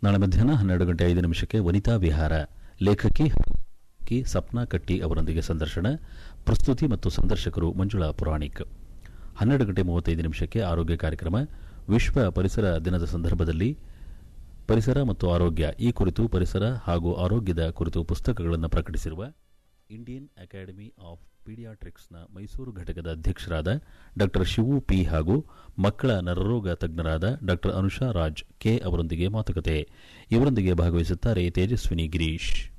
ನಾಳೆ ಮಧ್ಯಾಹ್ನ ಹನ್ನೆರಡು ಗಂಟೆ ಐದು ನಿಮಿಷಕ್ಕೆ ವನಿತಾ ವಿಹಾರ ಲೇಖಕಿ ಕಿ ಸಪ್ನಾ ಕಟ್ಟಿ ಅವರೊಂದಿಗೆ ಸಂದರ್ಶನ ಪ್ರಸ್ತುತಿ ಮತ್ತು ಸಂದರ್ಶಕರು ಮಂಜುಳಾ ಪುರಾಣಿಕ್ ಹನ್ನೆರಡು ಗಂಟೆ ಮೂವತ್ತೈದು ನಿಮಿಷಕ್ಕೆ ಆರೋಗ್ಯ ಕಾರ್ಯಕ್ರಮ ವಿಶ್ವ ಪರಿಸರ ದಿನದ ಸಂದರ್ಭದಲ್ಲಿ ಪರಿಸರ ಮತ್ತು ಆರೋಗ್ಯ ಈ ಕುರಿತು ಪರಿಸರ ಹಾಗೂ ಆರೋಗ್ಯದ ಕುರಿತು ಪುಸ್ತಕಗಳನ್ನು ಪ್ರಕಟಿಸಿರುವ ಇಂಡಿಯನ್ ಅಕಾಡೆಮಿ ಆಫ್ ಪೀಡಿಯಾಟ್ರಿಕ್ಸ್ನ ಮೈಸೂರು ಘಟಕದ ಅಧ್ಯಕ್ಷರಾದ ಡಾಕ್ಟರ್ ಶಿವು ಪಿ ಹಾಗೂ ಮಕ್ಕಳ ನರರೋಗ ತಜ್ಞರಾದ ಡಾಕ್ಟರ್ ಅನುಷಾ ರಾಜ್ ಕೆ ಅವರೊಂದಿಗೆ ಮಾತುಕತೆ ಇವರೊಂದಿಗೆ ಭಾಗವಹಿಸುತ್ತಾರೆ ತೇಜಸ್ವಿನಿ ಗಿರೀಶ್